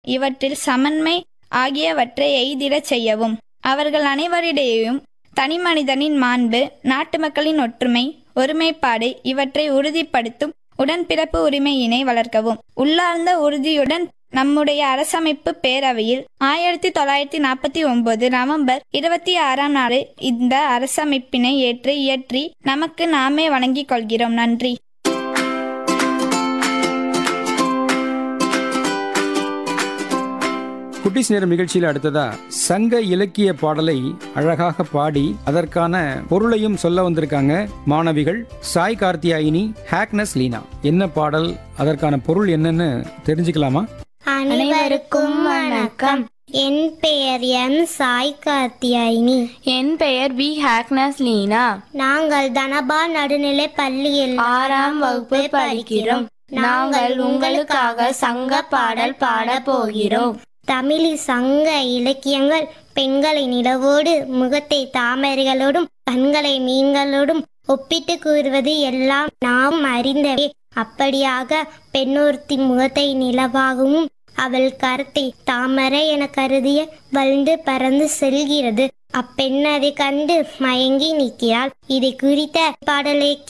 இவற்றில் சமன்மை ஆகியவற்றை எய்திடச் செய்யவும் அவர்கள் அனைவரிடையேயும் தனிமனிதனின் மாண்பு நாட்டு மக்களின் ஒற்றுமை ஒருமைப்பாடு இவற்றை உறுதிப்படுத்தும் உடன்பிறப்பு உரிமையினை வளர்க்கவும் உள்ளார்ந்த உறுதியுடன் நம்முடைய அரசமைப்பு பேரவையில் ஆயிரத்தி தொள்ளாயிரத்தி நாற்பத்தி ஒன்பது நவம்பர் இருபத்தி ஆறாம் நாள் இந்த அரசமைப்பினை ஏற்று இயற்றி நமக்கு நாமே வணங்கிக் கொள்கிறோம் நன்றி குட்டிஸ் நேரம் நிகழ்ச்சியில் அடுத்ததா சங்க இலக்கிய பாடலை அழகாக பாடி அதற்கான பொருளையும் சொல்ல வந்திருக்காங்க மாணவிகள் சாய் கார்த்தியாயினி ஹேக்னஸ் லீனா என்ன பாடல் அதற்கான பொருள் என்னன்னு தெரிஞ்சுக்கலாமா அனைவருக்கும் வணக்கம் என் பெயர் எம் சாய் கார்த்தியாயினி என் பெயர் வி ஹாக்னஸ் லீனா நாங்கள் தனபா நடுநிலை பள்ளியில் ஆறாம் வகுப்பு படிக்கிறோம் நாங்கள் உங்களுக்காக சங்க பாடல் பாட போகிறோம் தமிழில் சங்க இலக்கியங்கள் பெண்களை நிலவோடு முகத்தை தாமரைகளோடும் கண்களை மீன்களோடும் ஒப்பிட்டு கூறுவது எல்லாம் நாம் அறிந்தவே அப்படியாக பெண்ணொருத்தி முகத்தை நிலவாகவும் அவள் கருத்தை தாமரை என கருதிய வளர்ந்து பறந்து செல்கிறது அப்பெண் அதை கண்டு மயங்கி நிற்கிறாள் இதை குறித்த பாடலை